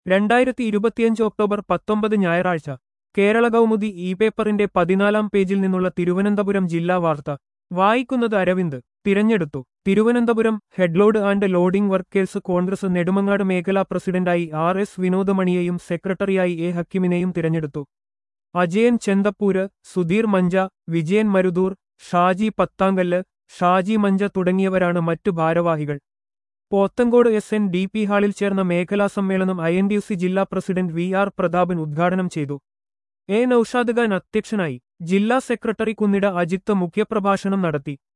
രണ്ടായിരത്തി ഇരുപത്തിയഞ്ച് ഒക്ടോബർ പത്തൊമ്പത് ഞായറാഴ്ച കേരള കൗമുദി ഇ പേപ്പറിന്റെ പതിനാലാം പേജിൽ നിന്നുള്ള തിരുവനന്തപുരം ജില്ലാ വാർത്ത വായിക്കുന്നത് അരവിന്ദ് തിരഞ്ഞെടുത്തു Thiruvananthapuram headload and loading workers Congress Nedumangad മേഖലാ പ്രസിഡന്റായി ആർ എസ് വിനോദമണിയെയും സെക്രട്ടറിയായി എ ഹക്കിമിനെയും തിരഞ്ഞെടുത്തു അജയൻ ചെന്തപ്പൂര് സുധീർ മഞ്ച വിജയൻ മരുദൂർ ഷാജി പത്താങ്കല്ല് ഷാജി മഞ്ച തുടങ്ങിയവരാണ് മറ്റു ഭാരവാഹികൾ Pothencode S N D P ഹാളിൽ ചേർന്ന മേഖലാ സമ്മേളനം I N D U C ജില്ലാ പ്രസിഡന്റ് വി ആർ പ്രതാപൻ ഉദ്ഘാടനം ചെയ്തു എ നൌഷാദ് ഖാൻ അധ്യക്ഷനായി ജില്ലാ സെക്രട്ടറി കുന്നിട അജിത്ത് മുഖ്യപ്രഭാഷണം നടത്തി